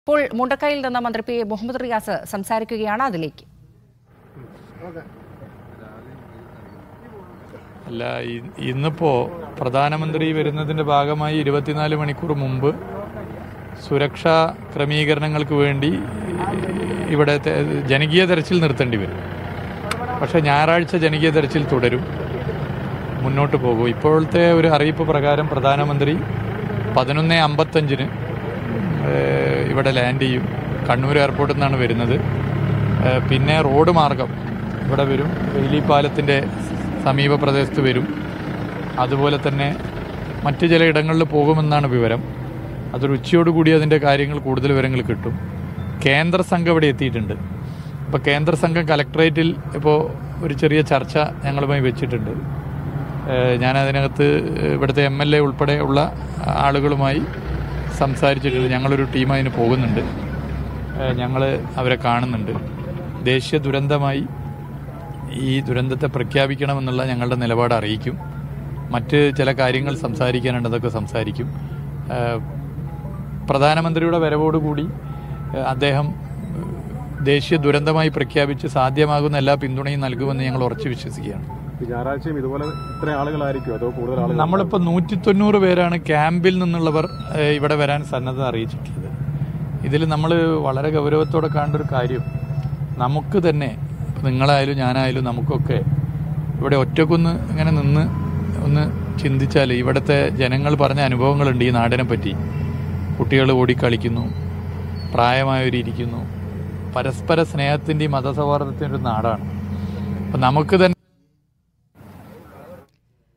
ഇപ്പോൾ മുണ്ടക്കയിൽ നിന്ന് മന്ത്രി പി മുഹമ്മദ് റിയാസ് സംസാരിക്കുകയാണ് അതിലേക്ക് അല്ല ഇ- ഇന്നിപ്പോ പ്രധാനമന്ത്രി വരുന്നതിന്റെ ഭാഗമായി ഇരുപത്തിനാല് മണിക്കൂർ മുമ്പ് സുരക്ഷാ ക്രമീകരണങ്ങൾക്ക് വേണ്ടി ഇവിടെ തെ- ജനകീയ തെരച്ചിൽ നിർത്തേണ്ടി വരും പക്ഷെ ഞായറാഴ്ച ജനകീയ തെരച്ചിൽ തുടരും മുന്നോട്ട് പോകും ഇപ്പോഴത്തെ ഒരു അറിയിപ്പ് പ്രകാരം പ്രധാനമന്ത്രി പതിനൊന്ന് അമ്പത്തഞ്ചിന് ഏഹ്, ഇവിടെ ലാൻഡ് ചെയ്യും കണ്ണൂർ എയർപോർട്ടിൽ നിന്നാണ് വരുന്നത് ഏഹ്, പിന്നെ റോഡ് മാർഗം ഇവിടെ വരും വേലിപ്പാലത്തിൻ്റെ സമീപ പ്രദേശത്ത് വരും അതുപോലെ തന്നെ മറ്റ് ചില ഇടങ്ങളിൽ പോകുമെന്നാണ് വിവരം അതൊരു ഉച്ചയോടുകൂടി അതിൻ്റെ കാര്യങ്ങൾ കൂടുതൽ വിവരങ്ങൾ കിട്ടും കേന്ദ്ര സംഘം ഇവിടെ എത്തിയിട്ടുണ്ട് അപ്പോൾ കേന്ദ്ര സംഘം കലക്ടറേറ്റിൽ ഇപ്പോൾ ഒരു ചെറിയ ചർച്ച ഞങ്ങളുമായി വെച്ചിട്ടുണ്ട് ഏഹ് ഞാൻ അതിനകത്ത് ഇവിടുത്തെ എം എൽ എ ഉൾപ്പെടെ ഉള്ള ആളുകളുമായി സംസാരിച്ചിട്ടുണ്ട് ഞങ്ങളൊരു ടീം അതിന് പോകുന്നുണ്ട് ഞങ്ങൾ അവരെ കാണുന്നുണ്ട് ദേശീയ ദുരന്തമായി ഈ ദുരന്തത്തെ പ്രഖ്യാപിക്കണമെന്നുള്ള ഞങ്ങളുടെ നിലപാട് അറിയിക്കും മറ്റ് ചില കാര്യങ്ങൾ സംസാരിക്കാനുണ്ട് അതൊക്കെ സംസാരിക്കും ഏഹ് പ്രധാനമന്ത്രിയുടെ വരവോടുകൂടി ഏഹ് അദ്ദേഹം ഏഹ് ദേശീയ ദുരന്തമായി പ്രഖ്യാപിച്ച് സാധ്യമാകുന്ന എല്ലാ പിന്തുണയും നൽകുമെന്ന് ഞങ്ങൾ ഉറച്ചു വിശ്വസിക്കുകയാണ് ഈ ഞായറാഴ്ചയും ഇതുപോലെ ഇത്ര ആളുകളായിരിക്കും അതോ കൂടുതൽ ആളുകൾ നമ്മളിപ്പോൾ നൂറ്റി തൊണ്ണൂറ് പേരാണ് ക്യാമ്പിൽ നിന്നുള്ളവർ ഏഹ്, ഇവിടെ വരാൻ സന്നദ്ധത അറിയിച്ചിട്ടുള്ളത് ഇതിൽ നമ്മൾ വളരെ ഗൗരവത്തോടെ കാണേണ്ട ഒരു കാര്യം നമുക്ക് തന്നെ ഇപ്പൊ നിങ്ങളായാലും ഞാനായാലും നമുക്കൊക്കെ ഇവിടെ ഒറ്റക്കൊന്ന് ഇങ്ങനെ നിന്ന് ഒന്ന് ചിന്തിച്ചാൽ ഇവിടുത്തെ ജനങ്ങൾ പറഞ്ഞ അനുഭവങ്ങളുണ്ട് ഈ നാടിനെ പറ്റി കുട്ടികൾ ഓടിക്കളിക്കുന്നു പ്രായമായവരിയ്ക്കുന്നു പരസ്പര സ്നേഹത്തിൻ്റെയും മതസൗഹാർദ്ദത്തിൻ്റെ ഒരു നാടാണ് അപ്പം നമുക്ക് തന്നെ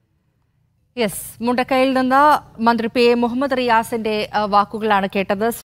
യെസ് മുണ്ടക്കയിൽ നിന്ന് മന്ത്രി പി എ മുഹമ്മദ് റിയാസിന്റെ ആ, വാക്കുകളാണ് കേട്ടത്